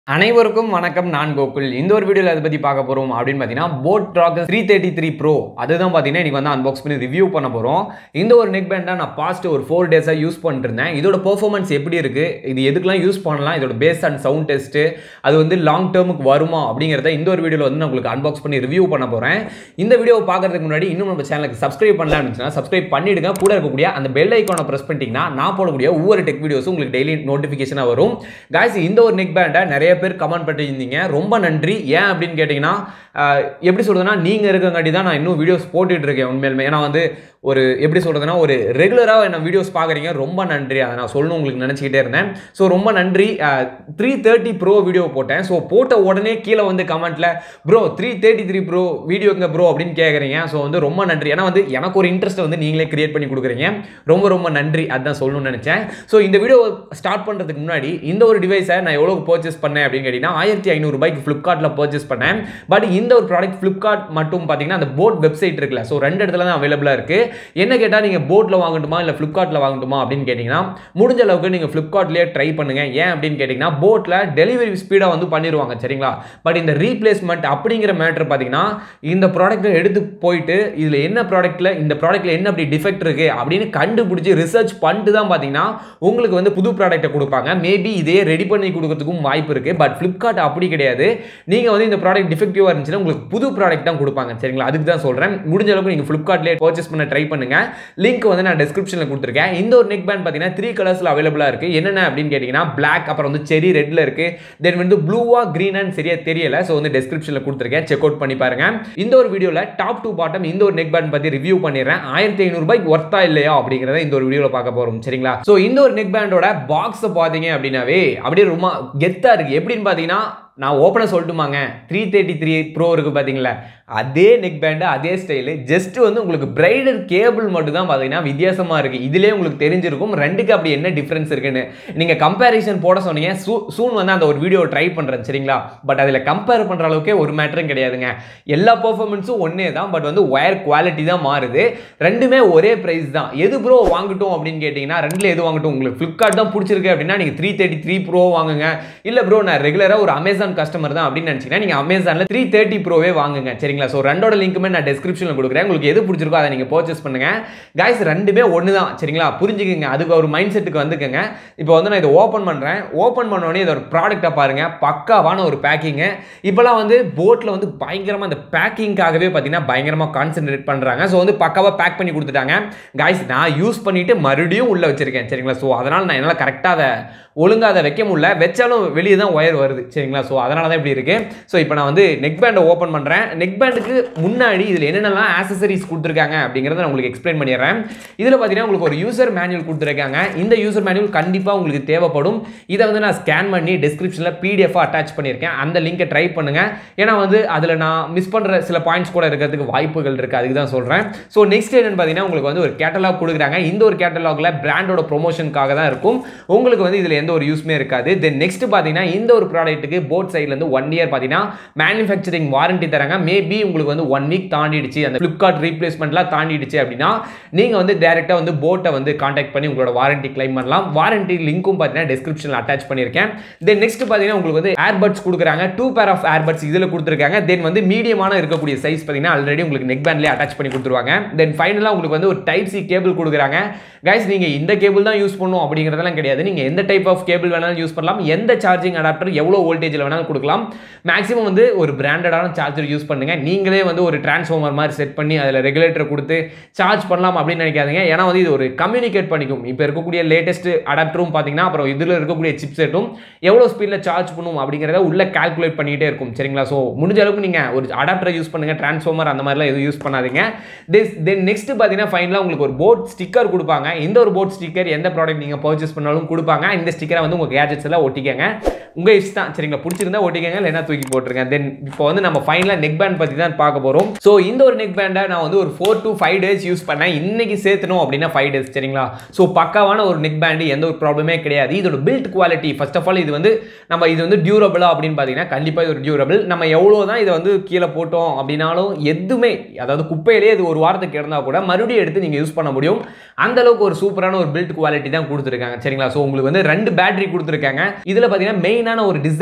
அனைவருக்கும் வணக்கம் நான் கோகுல் இந்த ஒரு வீடியோவில் அதை பற்றி பார்க்க போகிறோம் அப்படின்னு பார்த்தீங்கன்னா boat track three thirty three pro அதுதான் பார்த்தீங்கன்னா இன்றைக்கி வந்து அன்பாக்ஸ் பண்ணி ரிவ்யூ பண்ண போகிறோம் இந்த ஒரு நெக் பேண்டை நான் பாஸ்ட் ஒரு ஃபோர் டேஸாக யூஸ் பண்ணிட்டு இருந்தேன் இதோட பெர்ஃபார்மன்ஸ் எப்படி இருக்குது இது எதுக்கெல்லாம் யூஸ் பண்ணலாம் இதோட பேஸ் அண்ட் சவுண்ட் டெஸ்ட்டு அது வந்து லாங் டேர்முக்கு வருமா அப்படிங்கிறத இந்த ஒரு வீடியோவில் வந்து நான் உங்களுக்கு அன்பாக்ஸ் பண்ணி ரிவ்யூ பண்ண போகிறேன் இந்த வீடியோவை பார்க்கறதுக்கு முன்னாடி இன்னும் நம்ம சேனலுக்கு சப்ஸ்கிரைப் பண்ணலாம்னு இருந்துச்சுன்னா சப்ஸ்கிரைப் பண்ணிடுங்க கூட இருக்கக்கூடிய அந்த பெல் ஐக்கானை ப்ரெஸ் பண்ணிட்டீங்கன்னா நான் போடக்கூடிய ஒவ்வொரு டெக் வீடியோஸும் உங்களுக்கு டெய்லி நோட்டிஃபிகேஷனாக வரும் காய்ஸ் இந்த ஒரு நெக் பேண்டை நிறைய பேர் கமெண்ட் பண்ணியிருந்தீங்க ரொம்ப நன்றி ஏன் அப்படின்னு கேட்டிங்கன்னா ஆஹ், எப்படி சொல்கிறதுனா நீங்கள் இருக்கங்காட்டி தான் நான் இன்னும் வீடியோஸ் போட்டுட்டு இருக்கேன் உண்மையிலுமே ஏன்னா வந்து ஒரு எப்படி சொல்கிறதுனா ஒரு ரெகுலராக என்ன வீடியோஸ் பார்க்குறீங்க ரொம்ப நன்றி அதை நான் சொல்லணும் உங்களுக்கு நினச்சிக்கிட்டே இருந்தேன் ஸோ ரொம்ப நன்றி த்ரீ தேர்ட்டி ப்ரோ வீடியோ போட்டேன் ஸோ போட்ட உடனே கீழே வந்து கமெண்ட்டில் pro three thirty three pro வீடியோங்க ப்ரோ அப்படின்னு கேட்குறீங்க ஸோ வந்து ரொம்ப நன்றி ஏன்னா வந்து எனக்கு ஒரு இன்ட்ரெஸ்ட்டை வந்து நீங்களே கிரியேட் பண்ணி கொடுக்குறீங்க ரொம்ப ரொம்ப நன்றி அதுதான் சொல்லணும்னு நினச்சேன் ஸோ இந்த வீடியோ ஸ்டார்ட் பண்ணுறதுக்கு முன்னாடி இந்த ஒரு டிவைஸை நான் எவ்வளோ பர்ச்சேஸ் பண்ணேன் அப்படின்னு கேட்டிங்கன்னா ஆயிரத்தி ஐநூறுபாய்க்கு ஃப்ளிப்கார்ட்டில் பர்ச்சேஸ் பண்ணேன் பட் இந்த ஒரு ப்ராடக்ட் ஃப்ளிப்கார்ட் மட்டும் பார்த்தீங்கன்னா அந்த போட் வெப்சைட் இருக்குல்ல ஸோ ரெண்டு இடத்துல தான் அவைலபிளாக இருக்குது என்ன கேட்டால் நீங்கள் போட்டில் வாங்கட்டுமா இல்லை ஃப்ளிப்கார்ட்டில் வாங்கட்டுமா அப்படின்னு கேட்டிங்கன்னா முடிஞ்ச அளவுக்கு நீங்கள் ஃப்ளிப்கார்ட்லேயே ட்ரை பண்ணுங்கள் ஏன் அப்படின்னு கேட்டிங்கன்னா போட்டில் டெலிவரி ஸ்பீடாக வந்து பண்ணிடுவாங்க சரிங்களா பட் இந்த ரீப்ளேஸ்மெண்ட் அப்படிங்கிற மேட்ரு பார்த்தீங்கன்னா இந்த ப்ராடக்ட்டை எடுத்து போயிட்டு இதில் என்ன ப்ராடக்ட்டில் இந்த ப்ராடக்ட்டில் என்ன அப்படி டிஃபெக்ட் இருக்குது அப்படின்னு கண்டுபிடிச்சி ரிசர்ச் பண்ணிட்டு தான் பார்த்தீங்கன்னா உங்களுக்கு வந்து புது ப்ராடக்ட்டை கொடுப்பாங்க மேபி இதே ரெடி பண்ணி கொடுக்கறதுக்கும் வாய்ப்பு இருக்குது பட் ஃப்ளிப்கார்ட் அப்படி கிடையாது நீங்கள் வந்து இந்த ப்ராடக்ட் டிஃபெக்டிவாக இருந்துச்சுன்னா உங்களுக்கு புது ப்ராடக்ட் தான் கொடுப்பாங்க சரிங்களா அதுக்கு தான் சொல்கிறேன் முடிஞ்ச அளவுக்கு நீங்கள் ஃப்ளிப்கார்ட்லேயே பர்ச்சேஸ் பண்ண ட்ரை பண்ணுங்கள் லிங்க் வந்து நான் டிஸ்கிரிப்ஷனில் கொடுத்துருக்கேன் இந்த ஒரு நெக் பேண்ட் பார்த்தீங்கன்னா த்ரீ கலர்ஸில் அவைலபிளாக இருக்குது என்னென்ன அப்படின்னு கேட்டிங்கன்னா பிளாக் அப்புறம் வந்து செரி ரெட்டில் இருக்குது தென் வந்து ப்ளூவா க்ரீனான்னு சரியா தெரியல ஸோ வந்து டிஸ்கிரிப்ஷனில் கொடுத்துருக்கேன் செக் அவுட் பண்ணி பாருங்க இந்த ஒரு வீடியோவில் டாப் டு பாட்டம் இந்த ஒரு நெக் பேண்ட் பற்றி ரிவ்யூ பண்ணிடுறேன் ஆயிரத்தி ஐநூறுபாய்க்கு ஒர்த்தா இல்லையா அப்படிங்கிறத இந்த ஒரு வீடியோவில் பார்க்க போகிறோம் சரிங்களா ஸோ இந்த ஒரு நெக் பேண்டோட பாக்ஸை பார்த்தீங்க அப்படின்னாவே அப்படியே ரொம்ப கெத்தாக இருக்குது எப்படின்னு பார்த்தீங்கன்னா நான் ஓப்பனாக சொல்லட்டுமாங்க த்ரீ தேர்ட்டி த்ரீ ப்ரோ இருக்குது பார்த்தீங்களா அதே நெக் பேண்டு அதே ஸ்டைலு ஜஸ்ட் வந்து உங்களுக்கு பிரைடல் கேபிள் மட்டும் தான் பார்த்தீங்கன்னா வித்தியாசமாக இருக்குது இதுலேயே உங்களுக்கு தெரிஞ்சிருக்கும் ரெண்டுக்கு அப்படி என்ன டிஃப்ரென்ஸ் இருக்குன்னு நீங்கள் கம்பேரிசன் போட சொன்னீங்க சூ சூன் வந்து அந்த ஒரு வீடியோ ட்ரை பண்ணுறேன் சரிங்களா பட் அதில் கம்பேர் பண்ணுற அளவுக்கே ஒரு மேட்டரும் கிடையாதுங்க எல்லா பர்ஃபார்மன்ஸும் ஒன்றே தான் பட் வந்து ஒயர் குவாலிட்டி தான் மாறுது ரெண்டுமே ஒரே ப்ரைஸ் தான் எது ப்ரோ வாங்கட்டும் அப்படின்னு கேட்டிங்கன்னா ரெண்டில் எது வாங்கட்டும் உங்களுக்கு ஃப்ளிப்கார்ட் தான் பிடிச்சிருக்கு அப்படின்னா நீங்கள் த்ரீ தேர்ட்டி த்ரீ ப்ரோ வாங்குங்க இல்லை ப்ரோ நான் ரெகுலராக ஒரு அமேசான் கஸ்டமர் தான் அப்படின்னு நினச்சிங்கன்னா நீங்கள் அமேசானில் த்ரீ தேர்ட்டி ப்ரோவே வாங்குங்க சரிங்களா ஸோ ரெண்டோட லிங்க்குமே நான் டிஸ்கிரிப்ஷனில் கொடுக்குறேன் உங்களுக்கு எது பிடிச்சிருக்கோ அதை நீங்கள் பர்ச்சேஸ் பண்ணுங்க காய்ஸ் ரெண்டுமே ஒன்று தான் சரிங்களா புரிஞ்சுக்கங்க அதுக்கு ஒரு மைண்ட் செட்டுக்கு வந்துக்கங்க இப்போ வந்து நான் இதை ஓப்பன் பண்ணுறேன் ஓப்பன் பண்ணோடனே இதோட ப்ராடக்ட்டை பாருங்க பக்காவான ஒரு பேக்கிங்கு இப்போலாம் வந்து போட்டில் வந்து பயங்கரமாக இந்த பேக்கிங்காகவே பார்த்தீங்கன்னா பயங்கரமாக கான்சென்ட்ரேட் பண்ணுறாங்க ஸோ வந்து பக்காவாக பேக் பண்ணி கொடுத்துட்டாங்க காய்ஸ் நான் யூஸ் பண்ணிட்டு மறுபடியும் உள்ளே வச்சிருக்கேன் சரிங்களா ஸோ அதனால் நான் என்னால் கரெக்டாக அதை ஒழுங்காக அதை வைக்க முடியல வச்சாலும் வெளியே தான் ஒயர் வருது சரிங்களா ஸோ அதனால தான் இப்படி இருக்கு ஸோ இப்போ நான் வந்து நெக் பேண்டை ஓப்பன் பண்ணுறேன் நெக் பேண்டுக்கு முன்னாடி இதில் என்னென்னலாம் ஆக்சசரிஸ் கொடுத்துருக்காங்க அப்படிங்கிறத நான் உங்களுக்கு எக்ஸ்பிளைன் பண்ணிடுறேன் இதில் பார்த்தீங்கன்னா உங்களுக்கு ஒரு யூசர் மேனுவல் கொடுத்துருக்காங்க இந்த யூசர் மேனுவல் கண்டிப்பாக உங்களுக்கு தேவைப்படும் இதை வந்து நான் ஸ்கேன் பண்ணி டிஸ்கிரிப்ஷனில் பிடிஎஃபாக அட்டாச் பண்ணியிருக்கேன் அந்த லிங்கை ட்ரை பண்ணுங்கள் ஏன்னா வந்து அதில் நான் மிஸ் பண்ணுற சில பாயிண்ட்ஸ் கூட இருக்கிறதுக்கு வாய்ப்புகள் இருக்குது அதுக்கு தான் சொல்கிறேன் ஸோ நெக்ஸ்ட் என்னன்னு பார்த்தீங்கன்னா உங்களுக்கு வந்து ஒரு கேட்டலாக் கொடுக்குறாங்க இந்த ஒரு கேட்டலாகில் பிராண்டோட ப்ரொமோஷனுக்காக தான் இருக்கும் உங்களுக்கு வந்து இதில் எந்த ஒரு யூஸ்மே இருக்காது தென் நெக்ஸ்ட் பார்த்தீங்கன்னா இந்த ஒரு ப்ராடக்ட்டுக்கு போட் சைட்லேருந்து ஒன் இயர் பார்த்தீங்கன்னா மேனுஃபேக்சரிங் வாரண்டி தராங்க மேபி உங்களுக்கு வந்து ஒன் வீக் தாண்டிடுச்சு அந்த ஃப்ளிப்கார்ட் ரீப்ளேஸ்மெண்ட்லாம் தாண்டிடுச்சு அப்படின்னா நீங்கள் வந்து டேரெக்டாக வந்து போட்டை வந்து காண்டாக்ட் பண்ணி உங்களோட வாரண்டி கிளைம் பண்ணலாம் வாரண்டி லிங்க்கும் பார்த்தீங்கன்னா டிஸ்கிரிப்ஷனில் அட்டாச் பண்ணியிருக்கேன் தென் நெக்ஸ்ட் பார்த்தீங்கன்னா உங்களுக்கு வந்து ஏர்பட்ஸ் கொடுக்குறாங்க டூ பேர் ஆஃப் ஏர்பட்ஸ் இதில் கொடுத்துருக்காங்க தென் வந்து மீடியமான இருக்கக்கூடிய சைஸ் பார்த்தீங்கன்னா ஆல்ரெடி உங்களுக்கு நெக் பேண்ட்லேயே அட்டாச் பண்ணி கொடுத்துருவாங்க தென் ஃபைனலாக உங்களுக்கு வந்து ஒரு டைப் சி கேபிள் கொடுக்குறாங்க கைஸ் நீங்கள் இந்த கேபிள் தான் யூஸ் பண்ணும் அப்படிங்கிறதெல்லாம் கிடையாது நீங்கள் எந்த டைப் ஆஃப் கேபிள் வேணாலும் யூஸ் பண்ணலாம் எந்த சார்ஜிங் அடாப்டர் எவ்வளோ வோல்டேஜில் வேணாலும் கொடுக்கலாம் மேக்ஸிமம் வந்து ஒரு பிராண்டடான சார்ஜர் யூஸ் பண்ணுங்க நீங்களே வந்து ஒரு டிரான்ஸ்ஃபார்மர் மாதிரி செட் பண்ணி அதில் ரெகுலேட்டர் கொடுத்து சார்ஜ் பண்ணலாம் அப்படின்னு நினைக்காதீங்க ஏன்னா வந்து இது ஒரு கம்யூனிகேட் பண்ணிக்கும் இப்போ இருக்கக்கூடிய லேட்டஸ்ட் அடாப்டரும் பார்த்தீங்கன்னா அப்புறம் இதில் இருக்கக்கூடிய சிப் செட்டும் எவ்வளோ ஸ்பீடில் சார்ஜ் பண்ணும் அப்படிங்கிறத உள்ள கால்குலேட் பண்ணிகிட்டே இருக்கும் சரிங்களா ஸோ முடிஞ்ச அளவுக்கு நீங்கள் ஒரு அடாப்டரை யூஸ் பண்ணுங்கள் டிரான்ஸ்ஃபார்மர் அந்த மாதிரிலாம் எதுவும் யூஸ் பண்ணாதீங்க திஸ் தென் நெக்ஸ்ட் பார்த்தீங்கன்னா ஃபைனலாக உங்களுக்கு ஒரு போர்ட் ஸ்டிக்கர் கொடுப்பாங்க இந்த ஒரு போர்ட் ஸ்டிக்கர் எந்த ப்ராடக்ட் நீங்கள் பர்ச்சேஸ் பண்ணாலும் கொடுப்பாங்க இந்த ஸ்டிக்கரை வந்து உங்கள் கேஜெட்ஸ் எல்லாம் ஒட்டிக்கங்க உங்கள் இஷ்டம் தான் சரிங்களா பிடிச்சிருந்தா ஒட்டிக்கங்க இல்லைன்னா தூக்கி போட்டுருங்க தென் இப்போ வந்து நம்ம ஃபைனலாக நெக் பேண்ட் பற்றி தான் பார்க்க போகிறோம் ஸோ இந்த ஒரு நெக் பேண்டை நான் வந்து ஒரு four to five days use பண்ணேன் இன்னைக்கு சேர்த்தணும் அப்படின்னா ஃபைவ் டேஸ் சரிங்களா ஸோ பக்காவான ஒரு நெக் பேண்டு எந்த ஒரு ப்ராப்ளமே கிடையாது இதோட build quality first of all இது வந்து நம்ம இது வந்து டியூரபிளா அப்படின்னு பார்த்தீங்கன்னா கண்டிப்பாக இது ஒரு டியூரபிள் நம்ம எவ்வளோ தான் இதை வந்து கீழே போட்டோம் அப்படின்னாலும் எதுவுமே அதாவது குப்பையிலேயே இது ஒரு வாரத்துக்கு இருந்தால் கூட மறுபடியும் எடுத்து நீங்கள் யூஸ் பண்ண முடியும் அந்த அளவுக்கு ஒரு சூப்பரான ஒரு பில்ட் குவாலிட்டி தான் கொடுத்துருக்காங்க சரிங்களா ஸோ உங்களுக்கு வந்து ரெண்டு பேட்டரி கொடுத்துருக்காங்க இதில் பார்த்தீங்கன்னா மெயினான ஒரு டிஸ்அட்வான்டேஜ்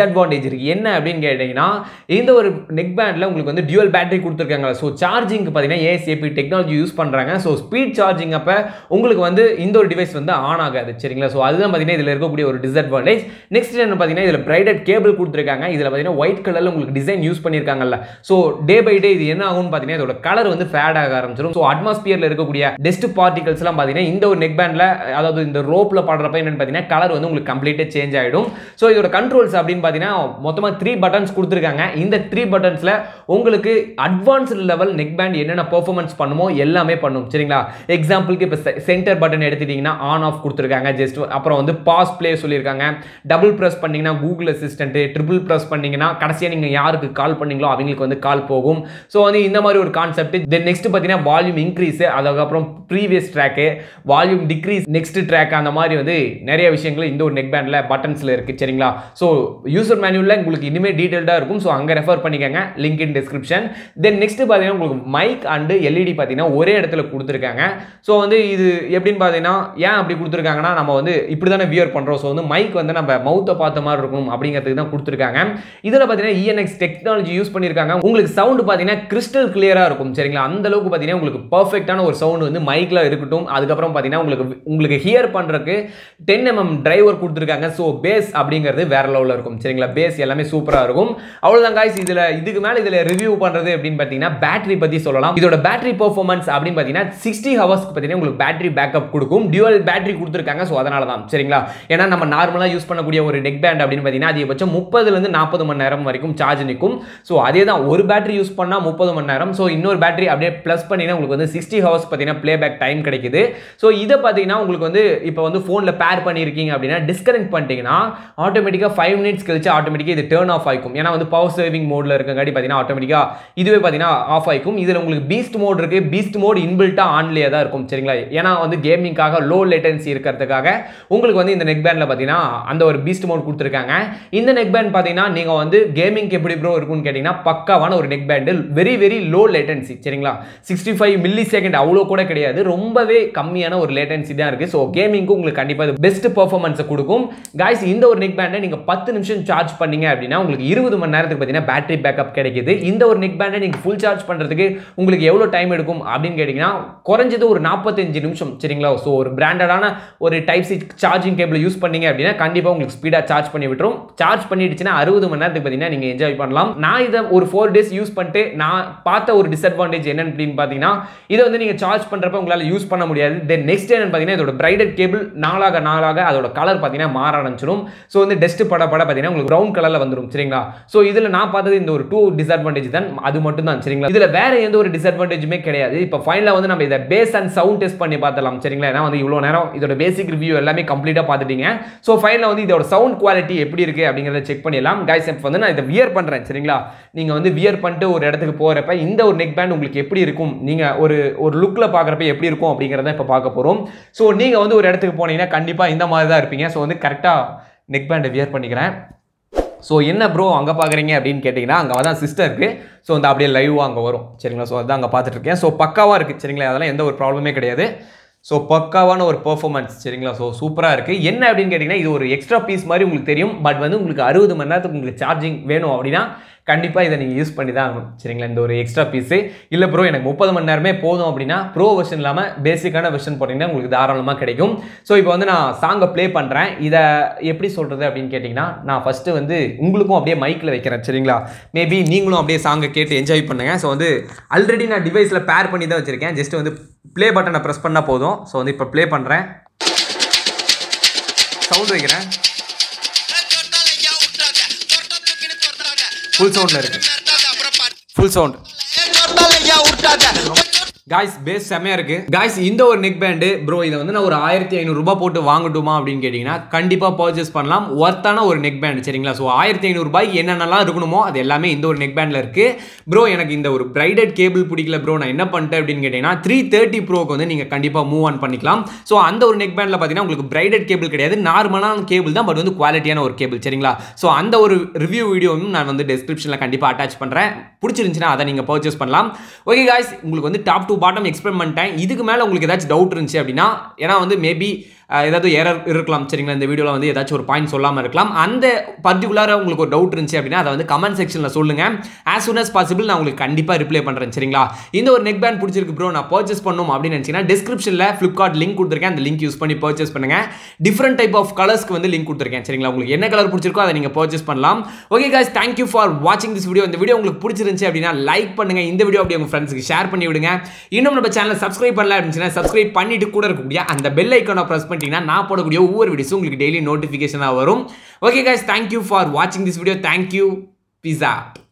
இருக்குது என்ன அப்படின்னு கேட்டிங்கன்னா இந்த ஒரு நெக் பேண்டில் உங்களுக்கு வந்து டியூவல் பேட்டரி கொடுத்துருக்காங்க ஸோ சார்ஜிங்க்கு பார்த்தீங்கன்னா ஏஎஸ்ஏபி டெக்னாலஜி யூஸ் பண்ணுறாங்க ஸோ ஸ்பீட் சார்ஜிங் அப்போ உங்களுக்கு வந்து இந்த ஒரு டிவைஸ் வந்து ஆன் ஆகாது சரிங்களா ஸோ அதுதான் பார்த்தீங்கன்னா இதில் இருக்கக்கூடிய ஒரு டிஸ்அட்வான்டேஜ் நெக்ஸ்ட் என்ன பார்த்தீங்கன்னா இதில் பிரைடட் கேபிள் கொடுத்துருக்காங்க இதில் பார்த்தீங்கன்னா ஒயிட் கலரில் உங்களுக்கு டிசைன் யூஸ் பண்ணியிருக்காங்கல்ல ஸோ டே பை டே இது என்ன ஆகும்னு பார்த்தீங்கன்னா இதோட கலர் வந்து ஃபேட் ஆக ஆரம்பிச்சிடும் ஸோ அட்மாஸ்பியரில் இருக்கக்கூடிய டெஸ்ட் பார்ட்டிகல்ஸ்லாம் பார்த்தீங்கன்னா இந்த ஒரு நெக் பேண்டில் அதாவது இந்த ரோப்பில் பாடுறப்ப என்னன்னு பார்த்தீங்கன்னா கலர் வந்து உங்களுக்கு கம்ப்ளீட்டாக சேஞ்ச் ஆகிடும் ஸோ இதோட கண்ட்ரோல்ஸ் அப்படின்னு பார்த்தீங்கன்னா மொத்தமாக த்ரீ பட்டன்ஸ் கொடுத்துருக்காங்க இந்த த்ரீ பட்டன்ஸில் உங்களுக்கு அட்வான்ஸ்டு லெவல் நெக் பேண்ட் என்னென்ன பெர்ஃபார்மன்ஸ் பண்ணுமோ எல்லாமே பண்ணும் சரிங்களா எக்ஸாம்பிளுக்கு இப்போ சென்டர் பட்டன் எடுத்துட்டிங்கன்னா ஆன் ஆஃப் கொடுத்துருக்காங்க ஜஸ்ட் அப்புறம் வந்து பாஸ் ப்ளே சொல்லியிருக்காங்க டபுள் ப்ரெஸ் பண்ணிங்கன்னா கூகுள் அசிஸ்டன்ட்டு ட்ரிபிள் ப்ரெஸ் பண்ணிங்கன்னா கடைசியாக நீங்கள் யாருக்கு கால் பண்ணீங்களோ அவங்களுக்கு வந்து கால் போகும் ஸோ வந்து இந்த மாதிரி ஒரு கான்செப்ட் தென் நெக்ஸ்ட் பார்த்தீங்கன்னா வால்யூம் இன்க்ரீஸ் அதுக்கப்புறம் ப்ரீவியஸ் ட்ராக்கு வால்யூம் டிக்ரீஸ் நெக்ஸ்ட் ட்ராக் அந்த மாதிரி வந்து நிறைய விஷயங்கள் இந்த ஒரு நெக் பேண்டில் பட்டன்ஸில் இருக்குது சரிங்களா ஸோ யூசர் மேனுவலில் உங்களுக்கு இனிமேல் டீட்டெயில்டாக இருக்கும் ஸோ அங்கே ரெஃபர் பண்ணிக்கோங்க link in description then next பார்த்தீங்கன்னா உங்களுக்கு மைக் அண்டு எல்இடி பார்த்தீங்கன்னா ஒரே இடத்துல கொடுத்துருக்காங்க ஸோ வந்து இது எப்படின்னு பார்த்தீங்கன்னா ஏன் அப்படி கொடுத்துருக்காங்கன்னா நம்ம வந்து இப்படி தானே வியர் பண்ணுறோம் ஸோ வந்து மைக் வந்து நம்ம மவுத்தை பார்த்த மாதிரி இருக்கணும் அப்படிங்கிறதுக்கு தான் கொடுத்துருக்காங்க இதில் பார்த்தீங்கன்னா இஎன்எக்ஸ் டெக்னாலஜி யூஸ் பண்ணியிருக்காங்க உங்களுக்கு சவுண்டு பார்த்தீங்கன்னா கிறிஸ்டல் கிளியராக இருக்கும் சரிங்களா அந்த அளவுக்கு பார்த்தீங்கன்னா உங்களுக்கு பர்ஃபெக்டான ஒரு சவுண்ட் வந்து மைக்கில் இருக்கட்டும் அதுக்கப்புறம் பார்த்தீங்கன்னா உங்களுக்கு உங்களுக்கு ஹியர் பண்ணுறதுக்கு டென் எம்எம் டிரைவர் கொடுத்துருக்காங்க ஸோ பேஸ் அப்படிங்கிறது வேற லெவலில் இருக்கும் சரிங்களா பேஸ் எல்லாமே சூப்பராக இருக்கும் அவ்வளோதான் காய்ஸ் இதில் இதுக்கு மேலே இதில் ரிவ்யூ பண்ணுறது அப்படின்னு பார்த்தீங்கன்னா பேட்டரி பற்றி சொல்லலாம் இதோட பேட்டரி பெர்ஃபார்மன்ஸ் அப்படின்னு பார்த்தீங்கன்னா சிக்ஸ்டி ஹவர்ஸ்க்கு பார்த்தீங்கன்னா உங்களுக்கு பேட்டரி பேக்கப் கொடுக்கும் டியூவல் பேட்டரி கொடுத்துருக்காங்க ஸோ அதனால தான் சரிங்களா ஏன்னா நம்ம நார்மலாக யூஸ் பண்ணக்கூடிய ஒரு நெக் பேண்ட் அப்படின்னு பார்த்தீங்கன்னா அதிகபட்சம் முப்பதுலேருந்து நாற்பது மணி நேரம் வரைக்கும் சார்ஜ் நிற்கும் ஸோ அதே தான் ஒரு பேட்டரி யூஸ் பண்ணால் முப்பது மணி நேரம் ஸோ இன்னொரு பேட்டரி அப்படியே ப்ளஸ் பண்ணிங்கன்னா உங்களுக்கு வந்து சிக்ஸ்டி ஹவர்ஸ் பார்த்தீங்கன்னா ப்ளே பேக் டைம் கிடைக்குது ஸோ இதை பார்த்தீங்கன்னா உங்களுக்கு வந்து இப்போ வந்து ஃபோனில் பேர் பண்ணியிருக்கீங்க அப்படின்னா டிஸ்கனெக்ட் பண்ணிட்டீங்கன்னா ஆட்டோமேட்டிக்காக ஃபைவ் மினிட்ஸ் கழிச்சு ஆட்டோமேட்டிக்காக இது டேர்ன் ஆஃப் ஆகிக்கும் ஏன்னா வந்து பவர் சேவிங் மோடில் இருக்கங்காட்டி பார்த்தீங்கன்னா ஆட்டோமேட்டிக்காக இதுவே பார்த்தீங்கன்னா ஆஃப் ஆகிக்கும் இதில் உங்களுக்கு பீஸ்ட் மோட் இருக்குது பீஸ்ட் மோட் இன்பில்ட்டாக ஆன்லேயே தான் இருக்கும் சரிங்களா ஏன்னா வந்து கேமிங்காக லோ லேட்டன்சி இருக்கிறதுக்காக உங்களுக்கு வந்து இந்த நெக் பேண்டில் பார்த்தீங்கன்னா அந்த ஒரு பீஸ்ட் மோட் கொடுத்துருக்காங்க இந்த நெக் பேண்ட் பார்த்தீங்கன்னா நீங்கள் வந்து கேமிங் எப்படி ப்ரோ இருக்கும்னு கேட்டிங்கன்னா பக்காவான ஒரு neck band very very low latency சரிங்களா சிக்ஸ்டி ஃபைவ் மில்லி செகண்ட் அவ்வளோ கூட கிடையாது ரொம்பவே கம்மியான ஒரு லேட்டன்சி தான் இருக்குது ஸோ கேமிங்க்கு உங்களுக்கு கண்டிப்பாக பெஸ்ட் பர்ஃபார்மன்ஸை கொடுக்கும் காய்ஸ் இந்த ஒரு நெக் பேண்டை நீங்கள் பத்து நிமிஷம் சார்ஜ் பண்ணீங்க அப்படின்னா உங்களுக்கு இருபது மணி நேரத்துக்கு பார்த்தீங்கன்னா பேட்டரி பேக்கப் கிடைக்குது இந்த ஒரு நெக் பேண்டை நீங்கள் ஃபுல் சார்ஜ் பண்ணுறதுக்கு உங்களுக்கு எவ்வளோ டைம் எடுக்கும் அப்படின்னு கேட்டிங்கன்னா குறைஞ்சது ஒரு நாற்பத்தஞ்சு நிமிஷம் சரிங்களா ஸோ ஒரு பிராண்டடான ஒரு type C charging cable use பண்ணீங்க அப்படின்னா கண்டிப்பாக உங்களுக்கு ஸ்பீடாக சார்ஜ் பண்ணி விட்டுரும் சார்ஜ் பண்ணிடுச்சுன்னா அறுபது மணி நேரத்துக்கு பார்த்தீங்கன்னா நீங்கள் என்ஜாய் பண்ணலாம் நான் இதை ஒரு ஃபோர் டேஸ் யூஸ் பண்ணிட்டு நான் பார்த்த ஒரு டிஸ்அட்வான்டேஜ் என்னன்னு அப்படின்னு பார்த்தீங்கன்னா இதை வந்து நீங்கள் சார்ஜ் பண்ணுறப்ப உங்களால் யூஸ் பண்ண முடியாது தென் நெக்ஸ்ட் என்னன்னு பார்த்தீங்கன்னா இதோட பிரைடட் கேபிள் நாளாக நாளாக அதோட கலர் பார்த்தீங்கன்னா மாற ஆரம்பிச்சிடும் ஸோ வந்து டெஸ்ட் பட பட பார்த்தீங்கன்னா உங்களுக்கு ப்ரௌன் கலரில் வந்துடும் சரிங்களா ஸோ இதில் நான் பார்த்தது இந்த ஒரு டூ டிஸ்அட்வான்டேஜ் தான் அது மட்டும் தான் சரிங்களா இதில் வேற எந்த ஒரு டிஸ்அட்வான்டேஜுமே கிடையாது இப்போ ஃபைனலாக வந்து நம்ம இதை பேஸ் அண்ட் சவுண்ட் டெஸ்ட் பண்ணி பார்த்தலாம் சரிங்களா ஏன்னா வந்து இவ்வளோ நேரம் இதோட பேசிக் ரிவ்யூ எல்லாமே கம்ப்ளீட்டாக பார்த்துட்டீங்க ஸோ ஃபைனலாக வந்து இதோட சவுண்ட் குவாலிட்டி எப்படி இருக்குது அப்படிங்கிறத செக் பண்ணிடலாம் கைஸ் இப்போ வந்து நான் இதை வியர் பண்ணுறேன் சரிங்களா நீங்கள் வந்து வியர் பண்ணிட்டு ஒரு இடத்துக்கு போகிறப்ப இந்த ஒரு நெக் பேண்ட் உங்களுக்கு எப்படி இருக்கும் நீங்கள் ஒரு ஒரு லுக்கில் பார்க்குறப்ப எப்படி இருக்கும் அப்படிங்கிறத இப்போ பார்க்க போகிறோம் ஸோ நீங்கள் வந்து ஒரு இடத்துக்கு போனீங்கன்னா கண்டிப்பாக இந்த மாதிரி தான் இருப்பீங்க ஸோ வந்து கரெக்டாக நெக் பேண்டை வியர் பண்ணிக்கிறேன் ஸோ என்ன ப்ரோ அங்கே பார்க்குறீங்க அப்படின்னு கேட்டிங்கன்னா அங்கே தான் சிஸ்டர் இருக்குது ஸோ வந்து அப்படியே லைவாக அங்கே வரும் சரிங்களா ஸோ அதான் அங்கே பார்த்துட்ருக்கேன் ஸோ பக்காவாக இருக்குது சரிங்களா அதெல்லாம் எந்த ஒரு ப்ராப்ளமே கிடையாது ஸோ பக்காவான ஒரு பெர்ஃபார்மன்ஸ் சரிங்களா ஸோ சூப்பராக இருக்குது என்ன அப்படின்னு கேட்டிங்கன்னா இது ஒரு எக்ஸ்ட்ரா பீஸ் மாதிரி உங்களுக்கு தெரியும் பட் வந்து உங்களுக்கு அறுபது மணி நேரத்துக்கு உங்களுக்கு சார்ஜிங் வேணும் அப்படின்னா கண்டிப்பாக இதை நீங்கள் யூஸ் பண்ணி தான் ஆகணும் சரிங்களா இந்த ஒரு எக்ஸ்ட்ரா பீஸு இல்லை ப்ரோ எனக்கு முப்பது மணி நேரமே போதும் அப்படின்னா ப்ரோ வெர்ஷன் இல்லாமல் பேசிக்கான வெர்ஷன் போட்டிங்கன்னா உங்களுக்கு தாராளமாக கிடைக்கும் ஸோ இப்போ வந்து நான் சாங்கை ப்ளே பண்ணுறேன் இதை எப்படி சொல்கிறது அப்படின்னு கேட்டிங்கன்னா நான் ஃபஸ்ட்டு வந்து உங்களுக்கும் அப்படியே மைக்கில் வைக்கிறேன் சரிங்களா மேபி நீங்களும் அப்படியே சாங்கை கேட்டு என்ஜாய் பண்ணுங்கள் ஸோ வந்து ஆல்ரெடி நான் டிவைஸில் பேர் பண்ணி தான் வச்சுருக்கேன் ஜஸ்ட் வந்து ப்ளே பட்டனை ப்ரெஸ் பண்ணால் போதும் ஸோ வந்து இப்போ ப்ளே பண்ணுறேன் சவுண்ட் வைக்கிறேன் ஃபுல் சவுண்டில் இருக்கு ஃபுல் சவுண்ட் காய்ஸ் பேஸ் செம்மையா இருக்கு காய்ஸ் இந்த ஒரு நெக் பேண்டு ப்ரோ இதை வந்து நான் ஒரு ஆயிரத்தி ஐநூறுரூபா போட்டு வாங்கட்டுமா அப்படின்னு கேட்டிங்கன்னா கண்டிப்பாக பர்ச்சேஸ் பண்ணலாம் ஒர்த்தான ஒரு நெக் பேண்ட் சரிங்களா ஸோ ஆயிரத்தி ஐநூறுபாய்க்கு என்னென்னலாம் இருக்கணுமோ அது எல்லாமே இந்த ஒரு நெக் பேண்டில் இருக்குது ப்ரோ எனக்கு இந்த ஒரு பிரைடட் கேபிள் பிடிக்கல ப்ரோ நான் என்ன பண்ணிட்டேன் அப்படின்னு கேட்டிங்கன்னா த்ரீ தேர்ட்டி ப்ரோக்கு வந்து நீங்கள் கண்டிப்பாக மூவ் ஆன் பண்ணிக்கலாம் ஸோ அந்த ஒரு நெக் பேண்டில் பார்த்தீங்கன்னா உங்களுக்கு பிரைடட் கேபிள் கிடையாது நார்மலான கேபிள் தான் பட் வந்து குவாலிட்டியான ஒரு கேபிள் சரிங்களா ஸோ அந்த ஒரு ரிவ்யூ வீடியோவும் நான் வந்து டிஸ்கிரிப்ஷனில் கண்டிப்பாக அட்டாச் பண்ணுறேன் பிடிச்சிருந்துச்சுன்னா அதை நீங்கள் பர்ச்சேஸ் பண்ணலாம் ஓகே காய்ஸ் உங்களுக்கு வந்து டாப் டு பாட்டம் எக்ஸ்பிளைன் பண்ணிட்டேன் இதுக்கு மேலே உங்களுக்கு ஏதாச்சும் டவுட் இருந்துச்சு அப்படின்னா ஏன்னா வந்து மேபி அஹ், ஏதாவது எரர் இருக்கலாம் சரிங்களா இந்த வீடியோவில் வந்து ஏதாச்சும் ஒரு பாயிண்ட் சொல்லாமல் இருக்கலாம் அந்த பர்டிகுலராக உங்களுக்கு ஒரு டவுட் இருந்துச்சு அப்படின்னா அதை வந்து கமெண்ட் செக்ஷனில் சொல்லுங்கள் ஆஸ் soon as possible நான் உங்களுக்கு கண்டிப்பாக ரிப்ளை பண்ணுறேன் சரிங்களா இந்த ஒரு நெக் பேண்ட் பிடிச்சிருக்கு ப்ரோ நான் பர்ச்சேஸ் பண்ணணும் அப்படின்னு நினச்சிங்கன்னா டிஸ்கிரிப்ஷனில் ஃப்ளிப்கார்ட் லிங்க் கொடுத்துருக்கேன் அந்த லிங்க் யூஸ் பண்ணி பர்ச்சேஸ் பண்ணுங்க டிஃப்ரெண்ட் டைப் ஆஃப் கலர்ஸ்க்கு வந்து லிங்க் கொடுத்துருக்கேன் சரிங்களா உங்களுக்கு என்ன கலர் பிடிச்சிருக்கோ அதை நீங்கள் பர்ச்சேஸ் பண்ணலாம் ஓகே guys தேங்க்யூ ஃபார் வாட்சிங் திஸ் வீடியோ இந்த வீடியோ உங்களுக்கு பிடிச்சிருந்துச்சு அப்படின்னா லைக் பண்ணுங்க இந்த வீடியோ அப்படியே உங்க ஃப்ரெண்ட்ஸ்க்கு ஷேர் பண்ணி விடுங்க இன்னும் நம்ம சேனலை சப்ஸ்கிரைப் பண்ணல அப்படின்னு சப்ஸ்கிரைப் பண்ணிட்டு கூட இருக்கக்கூடிய அந்த பெல் ஐக்கானை ப்ரெஸ் பண்ணிட்டீங்கன்னா நான் போடக்கூடிய ஒவ்வொரு வீடியோஸும் உங்களுக்கு டெய்லி நோட்டிஃபிகேஷனாக வரும் ஓகே guys தேங்க்யூ ஃபார் வாட்சிங் திஸ் வீடியோ தேங்க்யூ பிஸா